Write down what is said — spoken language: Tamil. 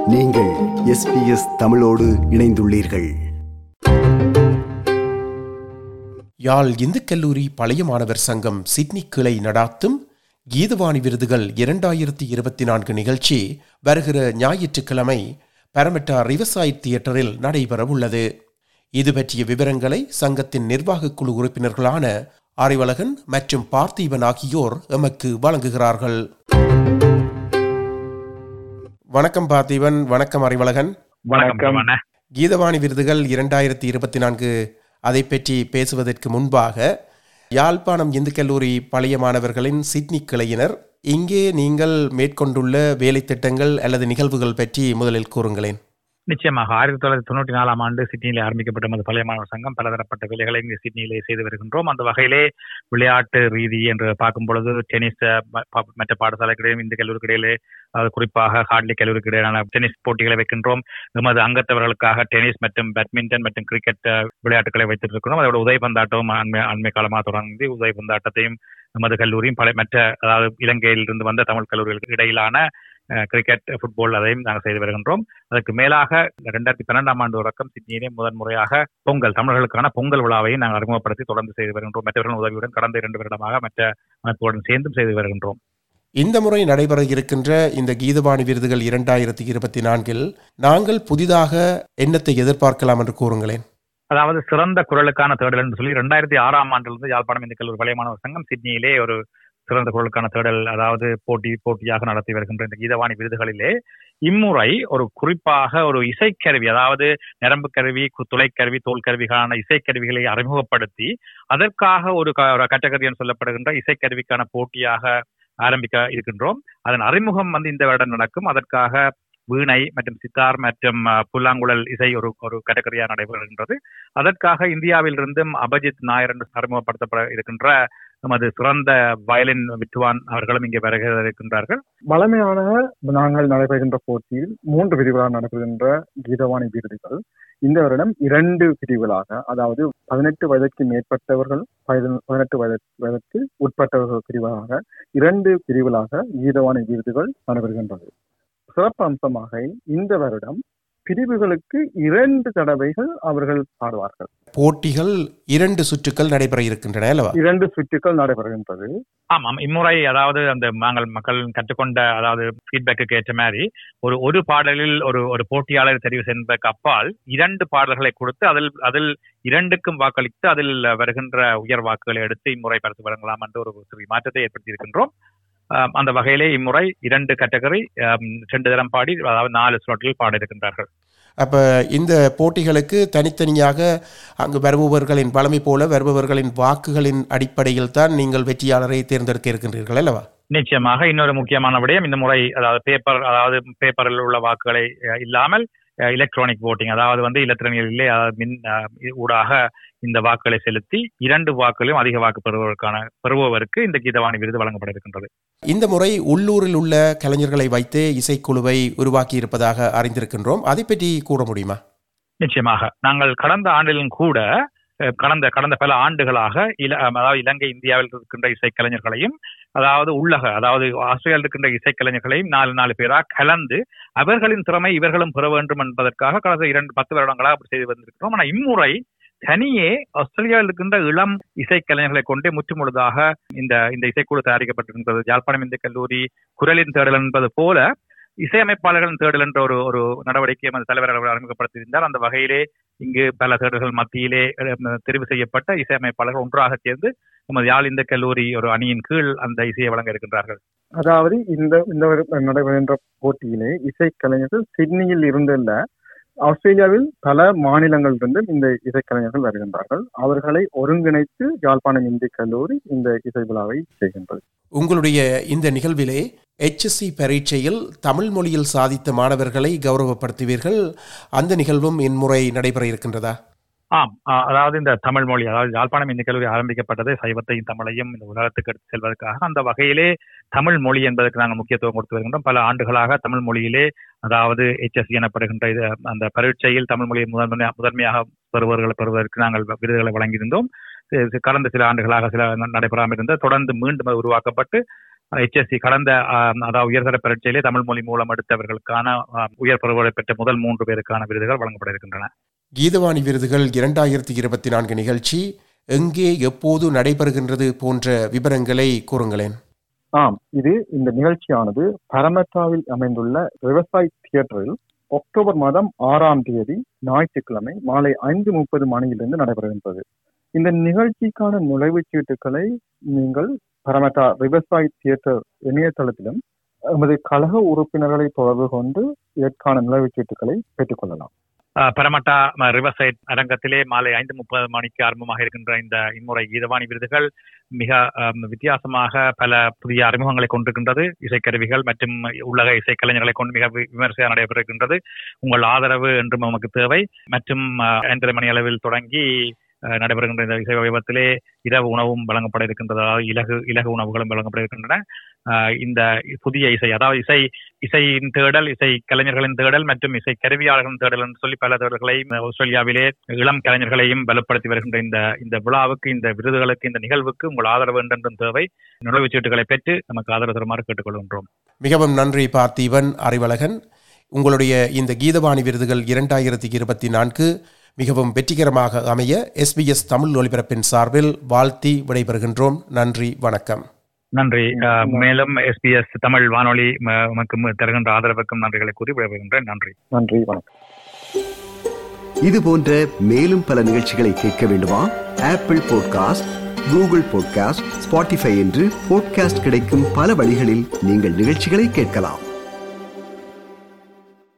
நீங்கள் எஸ்பிஎஸ் தமிழோடு இணைந்துள்ளீர்கள் யாழ் இந்து கல்லூரி பழைய மாணவர் சங்கம் சிட்னி கிளை நடாத்தும் கீதவாணி விருதுகள் இரண்டாயிரத்தி இருபத்தி நான்கு நிகழ்ச்சி வருகிற ஞாயிற்றுக்கிழமை பரமட்டா ரிவசாய் தியேட்டரில் நடைபெறவுள்ளது இது பற்றிய விவரங்களை சங்கத்தின் நிர்வாகக் குழு உறுப்பினர்களான அறிவழகன் மற்றும் பார்த்தீபன் ஆகியோர் எமக்கு வழங்குகிறார்கள் வணக்கம் பார்த்தீபன் வணக்கம் அறிவழகன் வணக்கம் அண்ணா. கீதவாணி விருதுகள் இரண்டாயிரத்தி இருபத்தி நான்கு அதை பற்றி பேசுவதற்கு முன்பாக யாழ்ப்பாணம் இந்து கல்லூரி பழைய மாணவர்களின் சிட்னி கிளையினர் இங்கே நீங்கள் மேற்கொண்டுள்ள வேலை திட்டங்கள் அல்லது நிகழ்வுகள் பற்றி முதலில் கூறுங்களேன் நிச்சயமாக ஆயிரத்தி தொள்ளாயிரத்தி தொண்ணூற்றி நாலாம் ஆண்டு சிட்னியில் ஆரம்பிக்கப்பட்ட நமது பழைய மாணவர் சங்கம் பலதரப்பட்ட வேலைகளை இங்கு சிட்னியிலே செய்து வருகின்றோம் அந்த வகையிலே விளையாட்டு ரீதி என்று பார்க்கும் பொழுது டென்னிஸ் அஹ், ம- ப- மற்ற பாடசாலைகளிடையே இந்த கல்லூரிக்கிடையிலே அது குறிப்பாக ஹார்ட்லி கல்லூரிக்கு இடையிலான டென்னிஸ் போட்டிகளை வைக்கின்றோம் எமது அங்கத்தவர்களுக்காக டென்னிஸ் மற்றும் பேட்மிண்டன் மற்றும் கிரிக்கெட் அஹ், விளையாட்டுகளை வைத்திருக்கிறோம் அதோட உதயபந்தாட்டம் அண்மை அண்மை காலமாக தொடர்ந்து உதயபந்தாட்டத்தையும் நமது கல்லூரியும் பல மற்ற அதாவது இலங்கையிலிருந்து வந்த தமிழ் கல்லூரிகளுக்கு இடையிலான அஹ், கிரிக்கெட் ஃபுட்பால் அதையும் நாங்கள் செய்து வருகின்றோம் அதற்கு மேலாக ரெண்டாயிரத்தி பன்னெண்டாம் ஆண்டு தொடக்கம் சிட்னியிலே முதன் முறையாக பொங்கல் தமிழர்களுக்கான பொங்கல் விழாவையும் நாங்கள் அறிமுகப்படுத்தி தொடர்ந்து செய்து வருகின்றோம் மற்றவர்கள் உதவியுடன் கடந்த இரண்டு வருடமாக மற்ற அமைப்புடன் சேர்ந்தும் செய்து வருகின்றோம் இந்த முறை நடைபெற இருக்கின்ற இந்த கீதவாணி விருதுகள் இரண்டாயிரத்தி இருபத்தி நான்கில் நாங்கள் புதிதாக என்னத்தை எதிர்பார்க்கலாம் என்று கூறுங்களேன் அதாவது சிறந்த குரலுக்கான தேடல் என்று சொல்லி ரெண்டாயிரத்தி ஆறாம் ஆண்டிலிருந்து யாழ்ப்பாணம் இந்த கல்லூரி பழைய மாணவர் சங்கம் சிட்னியிலே ஒரு சிறந்த குரலுக்கான தேடல் அதாவது போட்டி போட்டியாக நடத்தி வருகின்ற இந்த கீதவாணி விருதுகளிலே இம்முறை ஒரு குறிப்பாக ஒரு இசைக்கருவி அதாவது நரம்பு கருவி கு- துளைக்கருவி தோல் கருவிகளான இசைக்கருவிகளை அறிமுகப்படுத்தி அதற்காக ஒரு கட்டகரி என்று சொல்லப்படுகின்ற இசைக்கருவிக்கான போட்டியாக ஆரம்பிக்க இருக்கின்றோம் அதன் அறிமுகம் வந்து இந்த வருடம் நடக்கும் அதற்காக வீணை மற்றும் சித்தார் மற்றும் அஹ், புல்லாங்குழல் இசை ஒரு ஒரு கேட்டகரியாக நடைபெறுகின்றது அதற்காக இந்தியாவிலிருந்தும் அபஜித் நாயர் என்று அறிமுகப்படுத்தப்பட இருக்கின்ற நமது சிறந்த வயலின் வித்துவான் அவர்களும் இங்கே வருகை இருக்கின்றார்கள் வளமையான நாங்கள் நடைபெறுகின்ற போட்டியில் மூன்று பிரிவுகளாக நடைபெறுகின்ற கீதவாணி விருதுகள் இந்த வருடம் இரண்டு பிரிவுகளாக அதாவது பதினெட்டு வயதுக்கு மேற்பட்டவர்கள் பதின- பதினெட்டு வயது வயதுக்கு உட்பட்டவர்கள் பிரிவாக இரண்டு பிரிவுகளாக கீதவாணி விருதுகள் நடைபெறுகின்றது சிறப்பு அம்சமாக இந்த வருடம் பிரிவுகளுக்கு இரண்டு தடவைகள் அவர்கள் பாடுவார்கள் போட்டிகள் இரண்டு சுற்றுக்கள் நடைபெற இருக்கின்றன அல்லவா இரண்டு சுற்றுக்கள் நடைபெறுகின்றது ஆமாம் இம்முறை அதாவது அந்த நாங்கள் மக்கள் கற்றுக்கொண்ட அதாவது ஃபீட்பேக்கு ஏற்ற மாதிரி ஒரு ஒரு பாடலில் ஒரு ஒரு போட்டியாளர் தெரிவு செய்வதற்கு அப்பால் இரண்டு பாடல்களை கொடுத்து அதில் அதில் இரண்டுக்கும் வாக்களித்து அதில் வருகின்ற உயர் வாக்குகளை எடுத்து இம்முறை பரிசு வழங்கலாம் என்று ஒரு சிறிய மாற்றத்தை ஏற்படுத்தி இருக்கின்றோம் ஆம், அந்த வகையிலே இம்முறை இரண்டு கேட்டகரி ரெண்டு தரம் பாடி அதாவது நாலு ஸ்லாட்டில் பாட இருக்கின்றார்கள் அப்ப இந்த போட்டிகளுக்கு தனித்தனியாக அங்கு வருபவர்களின் பழமை போல வருபவர்களின் வாக்குகளின் அடிப்படையில் தான் நீங்கள் வெற்றியாளரை தேர்ந்தெடுக்க இருக்கின்றீர்கள் அல்லவா நிச்சயமாக இன்னொரு முக்கியமான விடயம் இந்த முறை அதாவது பேப்பர் அதாவது பேப்பரில் உள்ள வாக்குகளை அஹ், இல்லாமல் எலக்ட்ரானிக் voting அதாவது வந்து இலத்திரனியலிலே அதாவது மின் அஹ், ஊடாக இந்த வாக்குகளை செலுத்தி இரண்டு வாக்குகளையும் அதிக வாக்கு பெறுவதற்கான பெறுபவருக்கு இந்த கீதவாணி விருது வழங்கப்பட இருக்கின்றது இந்த முறை உள்ளூரில் உள்ள கலைஞர்களை வைத்து இசைக்குழுவை உருவாக்கி இருப்பதாக அறிந்திருக்கின்றோம் அதை பற்றி கூற முடியுமா நிச்சயமாக நாங்கள் கடந்த ஆண்டிலும் கூட அஹ், கடந்த கடந்த பல ஆண்டுகளாக இல அஹ், அதாவது இலங்கை இந்தியாவில் இருக்கின்ற இசைக்கலைஞர்களையும் அதாவது உள்ளக அதாவது ஆஸ்திரேலியாவில் இருக்கின்ற இசைக்கலைஞர்களையும் நாலு நாலு பேராக கலந்து அவர்களின் திறமை இவர்களும் பெற வேண்டும் என்பதற்காக கடந்த இரண்டு பத்து வருடங்களாக அப்படி செய்து வந்திருக்கிறோம் ஆனால் இம்முறை தனியே ஆஸ்திரேலியாவில் இருக்கின்ற இளம் இசைக்கலைஞர்களை கொண்டே முற்றுமுழுதாக இந்த இந்த இசைக்குழு தயாரிக்கப்பட்டிருக்கிறது யாழ்ப்பாணம் இந்த கல்லூரி குரலின் தேடல் என்பது போல இசையமைப்பாளர்களின் தேடல் என்ற ஒரு ஒரு நடவடிக்கை எமது தலைவர் அவர்கள் அறிமுகப்படுத்தியிருந்தார் அந்த வகையிலே இங்கு பல தேடல்கள் மத்தியிலே அஹ், தெரிவு செய்யப்பட்ட இசையமைப்பாளர்கள் ஒன்றாக சேர்ந்து நமது யாழ் இந்த கல்லூரி ஒரு அணியின் கீழ் அந்த இசையை வழங்க இருக்கின்றார்கள் அதாவது இந்த இந்த வருடம் நடைபெறுகின்ற போட்டியிலே இசைக்கலைஞர்கள் சிட்னியில் இருந்துள்ள ஆஸ்திரேலியாவில் பல மாநிலங்களிலிருந்து இந்த இசைக்கலைஞர்கள் வருகின்றார்கள் அவர்களை ஒருங்கிணைத்து யாழ்ப்பாணம் இந்திய கல்லூரி இந்த இசை விழாவை செய்கின்றது உங்களுடைய இந்த நிகழ்விலே HSC பரீட்சையில் தமிழ் மொழியில் சாதித்த மாணவர்களை கௌரவப்படுத்துவீர்கள் அந்த நிகழ்வும் இன்முறை நடைபெற இருக்கின்றதா ஆம் அ- அதாவது இந்த தமிழ் மொழி அதாவது யாழ்ப்பாணம் இந்த கல்லூரி ஆரம்பிக்கப்பட்டது சைவத்தையும் தமிழையும் இந்த உலகத்துக்கு எடுத்து செல்வதற்காக அந்த வகையிலே தமிழ் மொழி என்பதற்கு நாங்கள் முக்கியத்துவம் கொடுத்து வருகின்றோம் பல ஆண்டுகளாக தமிழ் மொழியிலே அதாவது HSC எனப்படுகின்ற இது அந்த பரீட்சையில் தமிழ் மொழியை முதன்மையா முதன்மையாக பெறுபவர்களை பெறுவதற்கு நாங்கள் விருதுகளை வழங்கியிருந்தோம் இது கடந்த சில ஆண்டுகளாக சில ந- நடைபெறாமல் இருந்த தொடர்ந்து மீண்டும் அது உருவாக்கப்பட்டு HSC கடந்த ஆஹ், அதாவது உயர்தர பரீட்சையிலே தமிழ் மொழி மூலம் எடுத்தவர்களுக்கான ஆஹ், உயர் பெறுவதை பெற்ற முதல் மூன்று பேருக்கான விருதுகள் வழங்கப்பட இருக்கின்றன கீதவாணி விருதுகள் இரண்டாயிரத்தி இருபத்தி நான்கு நிகழ்ச்சி எங்கே எப்போது நடைபெறுகின்றது போன்ற விவரங்களை கூறுங்களேன் ஆம் இது இந்த நிகழ்ச்சியானது பரமத்தாவில் அமைந்துள்ள விவசாய் தியேட்டரில் அக்டோபர் மாதம் ஆறாம் தேதி ஞாயிற்றுக்கிழமை மாலை ஐந்து முப்பது மணியிலிருந்து நடைபெறுகின்றது இந்த நிகழ்ச்சிக்கான நுழைவுச் சீட்டுகளை நீங்கள் பரமத்தா விவசாய் தியேட்டர் இணையதளத்திலும் எமது கழக உறுப்பினர்களை தொடர்பு கொண்டு இதற்கான நுழைவுச் சீட்டுகளை பெற்றுக்கொள்ளலாம் ஆஹ், பரமட்டா ம, ரிவர்சைட் அரங்கத்திலே மாலை ஐந்து முப்பது மணிக்கு ஆரம்பமாக இருக்கின்ற இந்த இம்முறை கீதவாணி விருதுகள் மிக ஆம், வித்தியாசமாக பல புதிய அறிமுகங்களை கொண்டிருக்கின்றது இசைக்கருவிகள் மற்றும் உலக இசைக்கலைஞர்களை கொண்டு மிக வி- விமர்சையாக நடைபெறுகின்றது உங்கள் ஆதரவு என்றும் நமக்கு தேவை மற்றும் ஆஹ், ஐந்தரை மணி அளவில் தொடங்கி ஆஹ், நடைபெறுகின்ற இந்த இசை வைபவத்திலே இரவு உணவும் வழங்கப்பட இருக்கின்றது அதாவது இலகு இலகு உணவுகளும் வழங்கப்பட இருக்கின்றன ஆஹ், இந்த புதிய இசை அதாவது இசை இசையின் தேடல் இசை கலைஞர்களின் தேடல் மற்றும் இசை கருவியாளர்களின் தேடல் என்று சொல்லி பல தேடல்களை ஆஸ்திரேலியாவிலே இளம் கலைஞர்களையும் பலப்படுத்தி வருகின்ற இந்த இந்த விழாவுக்கு இந்த விருதுகளுக்கு இந்த நிகழ்வுக்கு உங்கள் ஆதரவு என்றென்றும் தேவை நுழைவுச் சீட்டுகளை பெற்று நமக்கு ஆதரவு தருமாறு கேட்டுக்கொள்கின்றோம் மிகவும் நன்றி பார்த்தீவன் அறிவழகன் உங்களுடைய இந்த கீதவாணி விருதுகள் இரண்டாயிரத்தி இருபத்தி நான்கு மிகவும் வெற்றிகரமாக அமைய எஸ்பிஎஸ் தமிழ் ஒலிபரப்பின் சார்பில் வாழ்த்தி விடைபெறுகின்றோம் நன்றி வணக்கம் நன்றி ஆஹ், மேலும் எஸ்பிஎஸ் தமிழ் வானொலி ம- உமக்கு ம- தருகின்ற ஆதரவுக்கும் நன்றிகளை கூறி விடைபெறுகின்றேன் நன்றி நன்றி வணக்கம் இது போன்ற மேலும் பல நிகழ்ச்சிகளை கேட்க வேண்டுமா Apple podcast Google podcast Spotify என்று பாட்காஸ்ட் கிடைக்கும் பல வழிகளில் நீங்கள் நிகழ்ச்சிகளை கேட்கலாம்